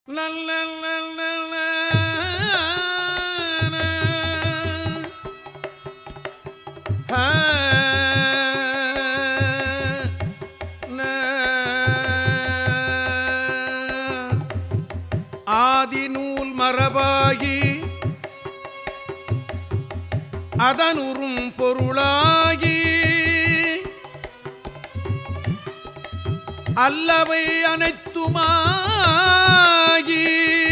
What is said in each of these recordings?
ஆதிநூல் மரபாகி அதனுறும் பொருளாகி அல்லவை அனைத்துமாகி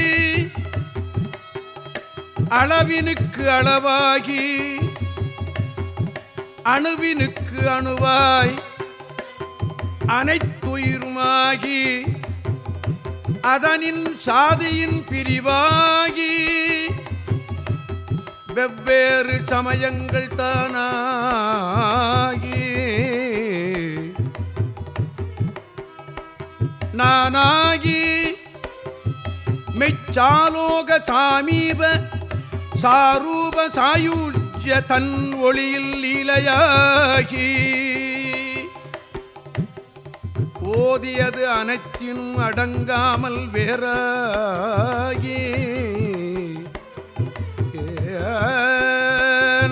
அளவினுக்கு அளவாகி அணுவினுக்கு அணுவாய் அனைத்துயிருமாகி அதனின் சாதியின் பிரிவாகி வெவ்வேறு சமயங்கள் தானாகி நானாகி மெச்சாலோக சாமீப சாரூப சாயுஜ்ய தன் ஒளியில் லீலையாகி ஓதியது அனைத்தினும் அடங்காமல் வேறாகி ஏன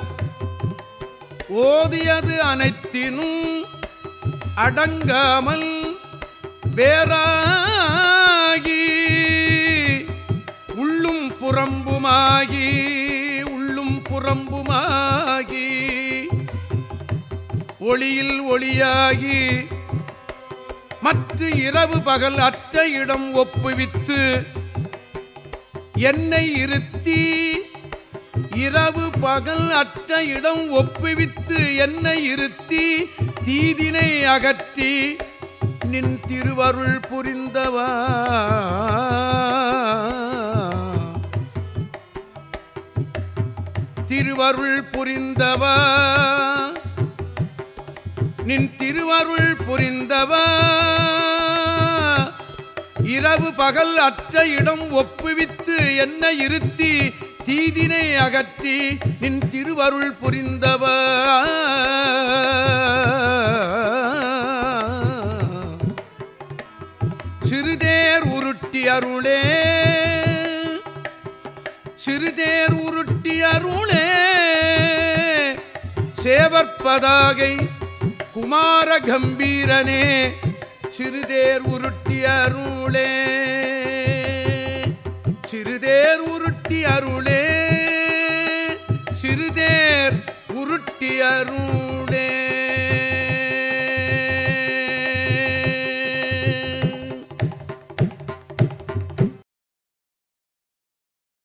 ஓதியது அனைத்தினும் அடங்காமல் வேறாகி உள்ளும் புறம்புமாகி உள்ளும் புறம்புமாகி ஒளியில் ஒளியாகி மற்ற இரவு பகல் அற்ற இடம் ஒப்புவித்து என்னை இருத்தி இரவு பகல் அற்ற இடம் ஒப்புவித்து என்னை இருத்தி தீதினை அகற்றி நின் திருவருள் புரிந்தவா திருவருள் புரிந்தவா நின் திருவருள் புரிந்தவா இரவு பகல் அற்ற இடம் ஒப்புவித்து என்ன இருத்தி தீதினை அகற்றி நின் திருவருள் புரிந்தவா சிறுதேர் உருட்டி அருளே சிறுதேர் உருட்டி அருளே சேவற்பதாகை குமார கம்பீரனே சிறுதேர் உருட்டி அருளே சிறுதேர் உருட்டி அருளே சிறுதேர் உருட்டி அருளே